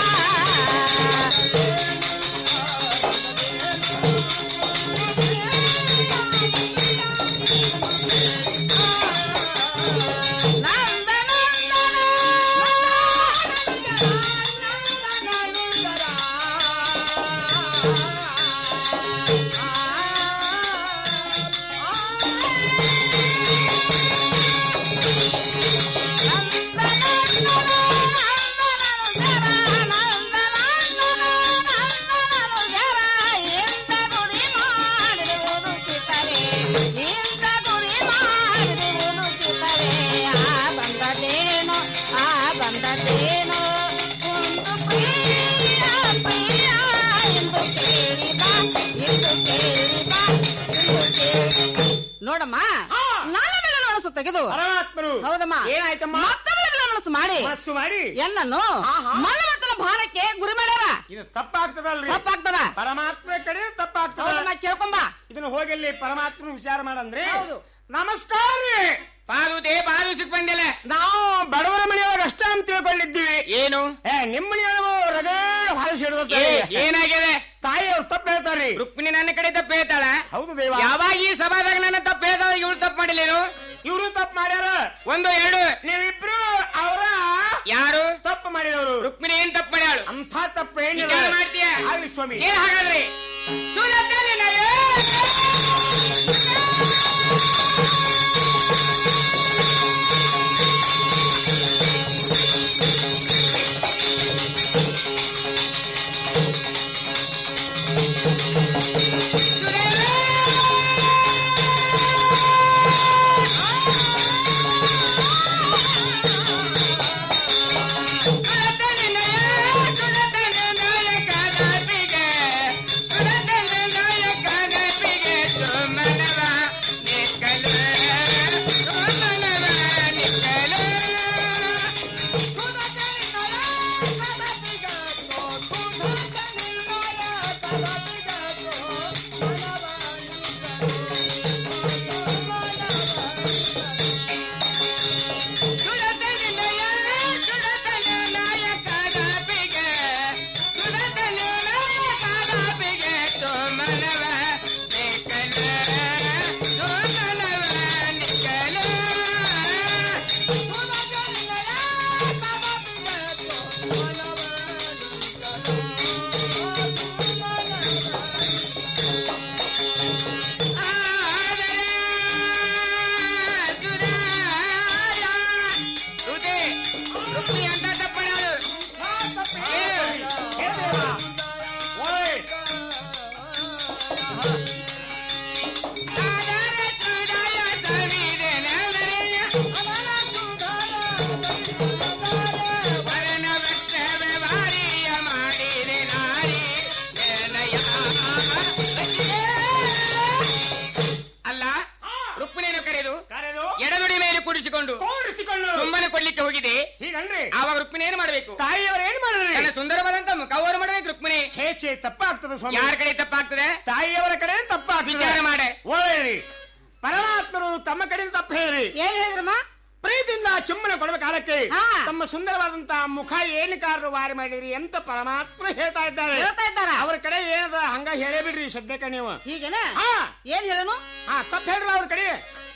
ಬಂದದೇನೋ ಆ ಬಂದದೇನೋ ಒಂದು ಪ್ರಿಯ ಪ್ರಿಯ ಎಂದು ಕೇಳಿ ಬಾ ಎಂದು ಕೇಳಿ ಬಾ ಎಂದು ಕೇಳಿ ನೋಡಮ್ಮ ಹಾ. ನಾಳೆ ಮೇಲೆ ಮನಸ್ಸು ತೆಗೆದು ಪರಮಾತ್ಮರು ಹೌದಮ್ಮ ಏನಾಯ್ತಮ್ಮ ಮತ್ತೊಮ್ಮೆ ಮೇಲೆ ಮನಸ್ಸು ಮಾಡಿ ಮನಸ್ಸು ಮಾಡಿ ಎಲ್ಲನ್ನು ಆಹಾ. ಮನಮತನ ಭಾರಕ್ಕೆ ಗುರಿ ಮಾಡ್ಯಾರ ಇದು ತಪ್ಪಾಗ್ತದಲ್ರಿ ತಪ್ಪಾಗ್ತದ ಪರಮಾತ್ಮ ಕಡೆ ತಪ್ಪಾಗ್ತದ ಹೌದಮ್ಮ ಕೇಳ್ಕೊಂಬ ಇದನ್ನ ಹೋಗಲ್ಲಿ ಪರಮಾತ್ಮನ ವಿಚಾರ ಮಾಡಂದ್ರಿ ಹೌದು. ನಮಸ್ಕಾರ ರೀ ಪಾದುದೇ ಪಾದು ಸಿಕ್ ಬಂದಿಲ್ಲ ನಾವು ಬಡವರ ಮನೆಯೊಳಗೆ ಅಷ್ಟೇ ಅಂತ ತಿಳ್ಕೊಂಡಿದ್ದೀವಿ ಏನು ಏ ನಿಮ್ಮ ಮನೆಯೊಳಗೆ ರಗಡ ಹೊಲಸಿ ಏ, ಏನಾಗಿದೆ ತಾಯಿ ಅವ್ರು ತಪ್ಪು ಹೇಳ್ತಾರ್ರಿ ರುಕ್ಮಿಣಿ ನನ್ನ ಕಡೆ ತಪ್ಪು ಹೇಳ್ತಾಳ ಹೌದು ದೇವ ಯಾವಾಗ ಈ ಸಭಾದಾಗ ನನ್ನ ತಪ್ಪು ಹೇಳ್ತಾವ ಇವಳು ತಪ್ಪು ಮಾಡಿಲ್ಲೇನು ಇವರು ತಪ್ಪು ಮಾಡ್ಯಾರ ಒಂದು ಎರಡು ನೀವಿಬ್ರು ಅವರ ಯಾರು ತಪ್ಪು ಮಾಡಿದವರು ರುಕ್ಮಿಣಿ ಏನ್ ತಪ್ಪು ಮಾಡ್ಯಾಳು ಅಂಥ ತಪ್ಪು ಏನಿಲ್ಲ ವಿಚಾರ ಮಾಡ್ತೀಯ ಆಗ್ಲಿ ಸ್ವಾಮಿ ಏನ್ ಹಾಗಾದ್ರಿ ಸುಲಭದಲ್ಲಿ ನಯ ಕೂಡಿಸಿಕೊಂಡು ಕೂಡಿಸಿಕೊಂಡು ಸುಮ್ಮನೆ ಕೊಡ್ಲಿಕ್ಕೆ ಹೋಗಿದೆ ಹೀಗನ್ರಿ ಆವಾಗ ರುಕ್ಮಿಣಿ ಏನ್ ಮಾಡ್ಬೇಕು ತಾಯಿಯವರು ಏನ್ ಮಾಡಿದ್ರಿ ನನ್ನ ಸುಂದರವಾದಂತ ಮುಖ ಅವರು ಮಾಡ್ಬೇಕು ರುಕ್ಮಿಣಿ ಛೇ ಛೇ ತಪ್ಪಾಗ್ತದೆ ಸ್ವಾಮಿ ಯಾರ ಕಡೆ ತಪ್ಪಾಗ್ತದೆ ತಾಯಿಯವರ ಕಡೆ ತಪ್ಪಾಗ್ತದೆ ವಿಚಾರ ಮಾಡೆ. ಒಳ್ಳೆಯರಿ ಪರಮಾತ್ಮರು ತಮ್ಮ ಕಡೆಯಿಂದ ತಪ್ಪು ಹೇಳಿರಿ ಏನ್ ಹೇಳಿದ್ರಮ್ಮ ಪ್ರೀತಿಯಿಂದ ಚುಮ್ಮನ ಕೊಡುವ ಕಾಲಕ್ಕೆ ಹಾ. ತಮ್ಮ ಸುಂದರವಾದಂತಹ ಮುಖ ಏನು ಕಾರರು ವಾರಿ ಮಾಡಿರಿ ಅಂತ ಪರಮಾತ್ಮ ಹೇಳ್ತಾ ಇದ್ದಾರೆ ಹೇಳ್ತಾ ಇದ್ದಾರಾ? ಅವ್ರ ಕಡೆ ಏನದ ಹಂಗ ಹೇಳೇ ಬಿಡ್ರಿ ಸದ್ಯಕ್ಕೆ ನೀವು ಹೀಗೇನ ಹಾ ಏನ್ ಹೇಳನು ಹಾ ತಪ್ಪು ಹೇಳ್ರಿ ಅವ್ರ ಕಡೆ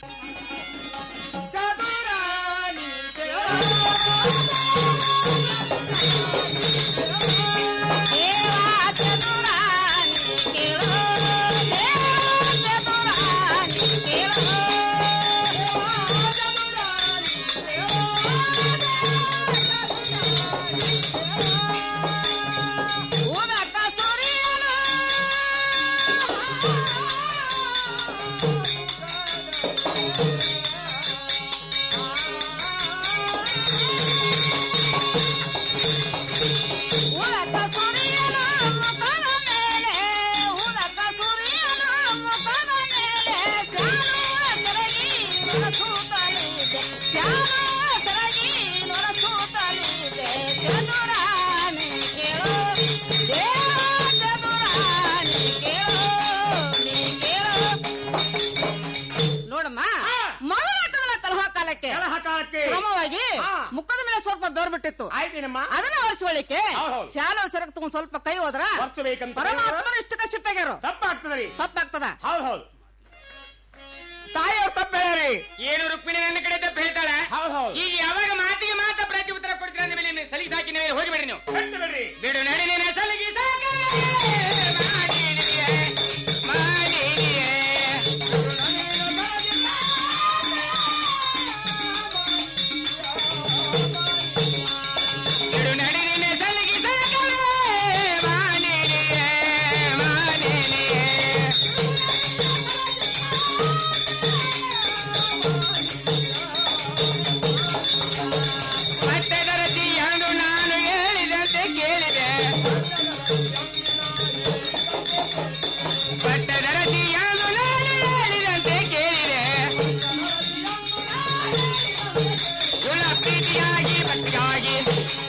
ನೋಡಮ್ಮ ಮೊದಲ ಕಲಹ ಕಾಲಕ್ಕೆ ಕಲಹ ಕಾಲಕ್ಕೆ ಕ್ರಮವಾಗಿ ಹಾ. ಮುಖದ ಮೇಲೆ ಸ್ವಲ್ಪ ಬೆವರು ಬಿಟ್ಟಿತ್ತು ಆಯ್ತೇನಮ್ಮ ಅದನ್ನ ಒರೆಸ್ಕೊಳ್ಳಿಕ್ಕೆ ಹೌದು. ಶಾಲೆ ಸರಕ್ ತಗೊಂಡ್ ಸ್ವಲ್ಪ ಕೈ ಹೋದ್ರ ಒರೆಸ್ಬೇಕಂತ ಪರಮಾತ್ಮನ ಇಷ್ಟಕ್ಕೆ ಸಿಟ್ಟಾಗ್ಯಾರು ತಪ್ಪಾಗ್ತದೆ ರೀ ತಪ್ಪಾಗ್ತದ ಹೌದು ಹೌದು ತಾಯಿಯವ್ರು ತಪ್ಪು ಹೇಳ್ಯಾರಿ ಏನು ರುಕ್ಮಿಣಿ ನನ್ನ ಕಡೆ ತಪ್ಪು ಹೇಳ್ತಾಳೆ ಹೌದು ಹೌದು ಈಗ ಯಾವಾಗ ಮಾತಿಗೆ ಮಾತ ಪ್ರತಿ ಉತ್ತರ ಕೊಡ್ತೀರ ಅಂದ ಮೇಲೆ ನೀವು ಸಲಿಗೆ ಸಾಕಿ ನೀವು ಹೋಗಿಬೇಡಿ ನೀವು ಕಟ್ಟು ಬಿಡ್ರಿ ಬಿಡು ನಡಿ ನಿನ್ನ ಸಲಿಗೆ ಸಾಕವೇ ಮಾಡಿನಿಯೇ, ಮಾಡಿನಿಯೇ. ಬಿಡು ನಡಿ ನಿನ್ನ ಸಲಿಗೆ ಸಾಕವೇ ಮಾಡಿನಿಯೇ, ಮಾಡಿನಿಯೇ. ಪಟ್ಟದರಸಿ ಎಂದು ನಾನು ಹೇಳಿದಂತೆ ಕೇಳಿದೆ ಪಟ್ಟದರಸಿ ಎಂದು ನಾನು ಹೇಳಿದಂತೆ ಕೇಳಿದೆ ಕುಲ ಪ್ರೀತಿಯಾಗಿ ಭಕ್ತಿಯಾಗಿ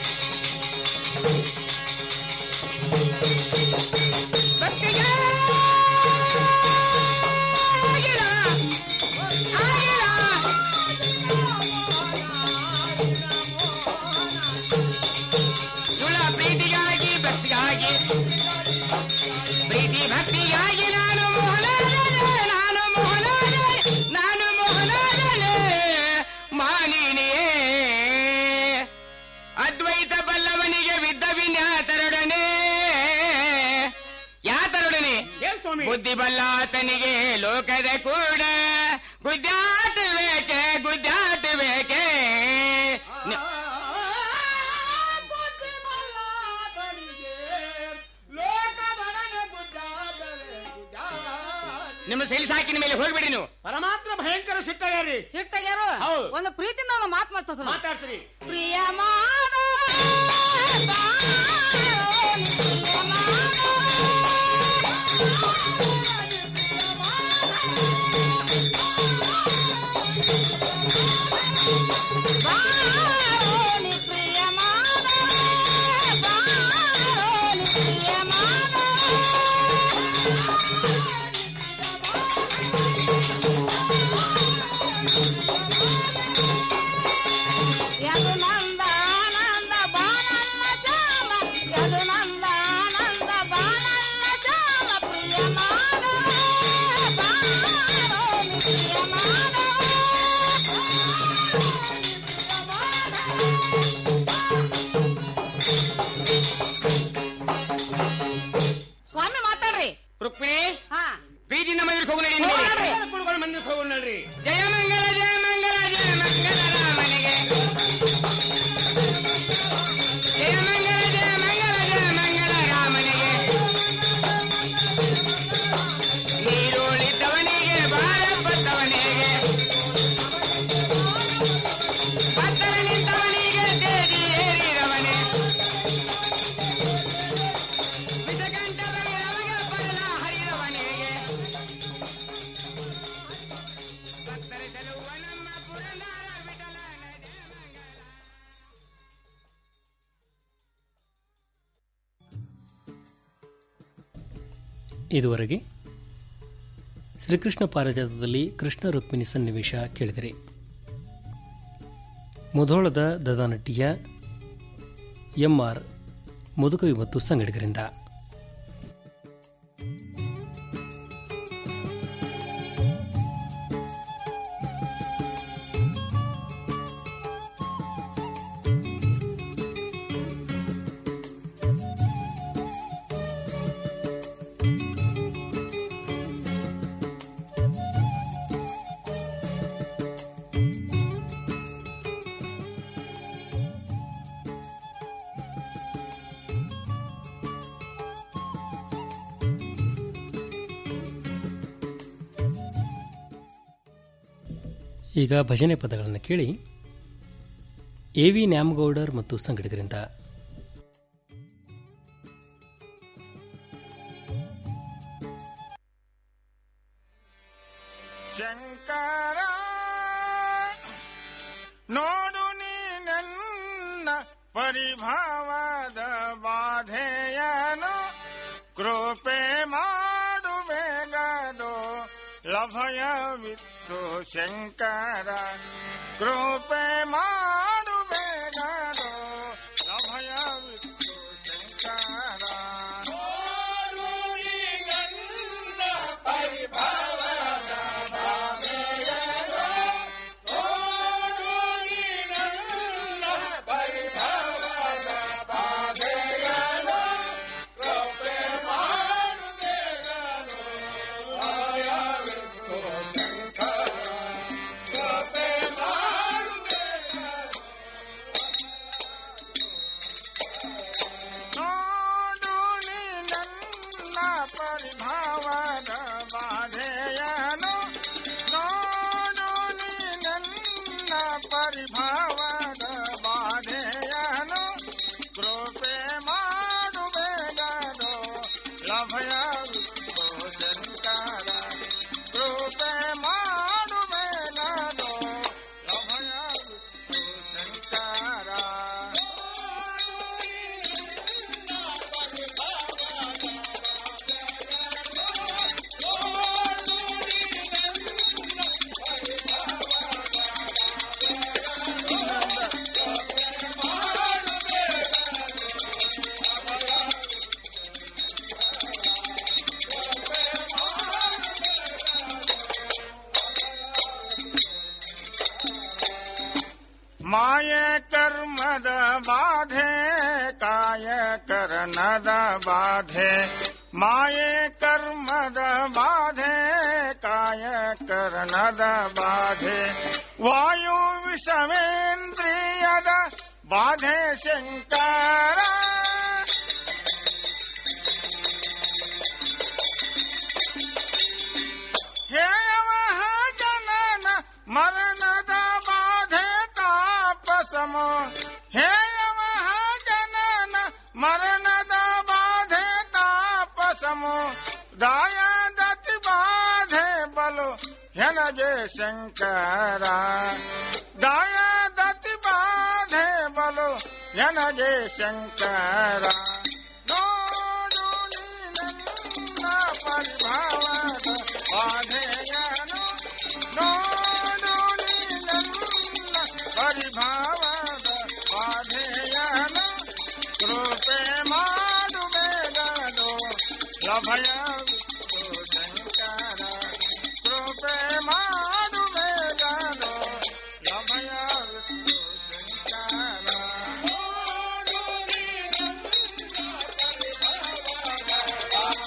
ಭಕ್ತಿಯಾಗಿರ ಆಗಿರ ಕುಲ ಪ್ರೀತಿಗಾಗಿ ಭಕ್ತಿಗಾಗಿ ಪ್ರೀತಿ ಭಕ್ತಿಗಾಗಿ ನಾನು ಮೋಹನಾದನೆ ನಾನು ಮೋಹನಾದನೆ ನಾನು ಮೋಹನಾದನೆ ಮಾನಿನಿಯೇ ಅದ್ವೈತ ಬಲ್ಲವನಿಗೆ ವಿದ್ದ ವಿನ್ಯಾತರೊಡನೆ ಯಾತರೊಡನೆ ಏನ್ ಸ್ವಾಮಿ ಬುದ್ಧಿ ಬಲ್ಲಾತನಿಗೆ ಲೋಕದ ಕೂಡ ಗುದ್ದಾಟ ಬೇಕೆ ಗುದ್ದಾಟ ಬೇಕೆ ನ- ನಿಮ್ಮ ಸೈಲಿ ಸಾಕಿನ ಮೇಲೆ ಹೋಗ್ಬಿಡಿ ನೀವು ಪರಮಾತ್ಮ ಭಯಂಕರ ಸಿಟ್ಟಾಗ್ಯಾರಿ ಸಿಟ್ಟಾಗ್ಯಾರು ಹೌದು. ಒಂದು ಪ್ರೀತಿಯಿಂದ ಒಂದು ಮಾತು ಮಾಡ್ತಾರೆ ಮಾತಾಡ್ತೀರಿ ಪ್ರಿಯ ಮಾಧವ ಯದು ನಂದ ಆನಂದ ಬಾನಲ್ಲ ಚಾಮ ಯದು ನಂದ ಆನಂದ ಬಾನಲ್ಲ ಚಾಮ ಪ್ರಿಯ ಮಾಧವ ಬಾರೋ ನಿ ಪ್ರಿಯ ಮಾಧವ ಸ್ವಾಮಿ ಮಾತಾಡ್ರಿ ರುಕ್ಮಿಣಿ ಹಾ ಬೀದಿನ ಮಂದಿರಕ್ಕೆ ಹೋಗು ನಡಿ ಹೋಗೋಣ್ರಿ. ಕುಡುಗಳು ಮಂದಿರಕ್ಕೆ ಹೋಗೋಣ ನಡ್ರಿ ಜಯ ಮಂಗಲ ಜಯ ಮಂಗಲ ಜಯ ಮಂಗಲ ರಾಮನಿಗೆ ಜಯ ಮಂಗಲ ಜಯ ಮಂಗಲ ಜಯ ಮಂಗಲ ರಾಮನಿಗೆ ನೀರುಳಿದ್ದವನಿಗೆ ಬಾರ ಬತ್ತವನಿಗೆ ಬತ್ತಲ ನಿಂತವನಿಗೆ ತೇಜಿ ಏರಿದವನೇ ವಿಷಕಂಠ ಬಗೆರವಗೆ ಬರಲ ಹರಿದವನೇ ಇದುವರೆಗೆ ಶ್ರೀಕೃಷ್ಣ ಪಾರಿಜಾತದಲ್ಲಿ ಕೃಷ್ಣ ರುಕ್ಮಿಣಿ ಸನ್ನಿವೇಶ ಕೇಳಿದಿರಿ ಮುಧೋಳದ ದದಾನಟ್ಟಿಯ ಎಂಆರ್ ಮುದುಕವಿ ಮತ್ತು ಸಂಗಡಿಗರಿಂದ ಈಗ ಭಜನೆ ಪದಗಳನ್ನು ಕೇಳಿ ಎ ವಿ ನ್ಯಾಮಗೌಡರ್ ಮತ್ತು ಸಂಗಡಿಗರಿಂದ ಶಂಕರ ನೋಡು ನೀನೆನ್ನ ಪರಿಭಾವದ ಬಾಧೆಯನು ಕೃಪೆ ಮಾಡುವೆಗದು ಲಭಯವಿತ್ತು ಶಂಕರ ಕೃಪೆ ಮಾಡುವೆಗದು ಲಭಯವಿತ್ತು ಶಂಕರ ನೋಡು ನೀನೆನ್ನ ಪರಿಭಾವದ ಬಾಧೆಯನು ನೋಡು ನೀನೆನ್ನ ಪರಿಭಾವದ ಬಾಧೆಯನು ಕೃಪೆ ಮಾಡುವೆಗದು ಲಭಯವಿತ್ತು ಶಂಕರ ಕೃಪೆ ಮಾಡುವೆಗದು ನೋಡು ನೀ ನನ್ನ ಪರಿಭಾವದ ಬಾಧೆಯನು ನೋಡು ನೀ ನನ್ನ ಪರಿಭಾವದ ಬಾಧೆಯನು ಕೃಪೆ ಮಾಡುವೆಗದು ಲಭಯವಿತ್ತು ಶಂಕರ ಕೃಪೆ ಮಾಡುವೆಗದು ಲಭಯವಿತ್ತು ಶಂಕರ ಮಾಯ ಕರ್ಮದ ಬಾಧೆ ಕಾಯ ಕರ್ಣದ ಬಾಧೆ ಮಾಯೆ ಕರ್ಮದ ಬಾಧೆ ಕಾಯ ಕರ್ಣದ ಬಾಧೆ ವಾಯು ವಿಷವೇಂದ್ರಿಯದ ಬಾಧೆ ಶಂಕರ ಹೇಯವಹ ಜನನ ಮರಣದ ಬಾಧೆ ತಾಪಸಮೋ ಹೇಯವಹ ಜನನ ಮರಣದ ಬಾಧೆ ತಾಪಸಮೋ ದಾಯದತಿ ಬಾಧೆ ಬಲು ಹೆನಗೆ ಶಂಕರ ದಾಯದತಿ ಬಾಧೆ ಬಲು ಹೆನಗೆ ಶಂಕರ ನೋಡು ನೀನನ್ನ ಪರಿಭಾವದ ಬಾಧೆಯನು ನೋಡು ನೀನನ್ನ ಪರಿಭಾವದ ಬಾಧೆಯನು ಕೃಪೆ ಮಾಡುವೆಗದು ಲಭಯ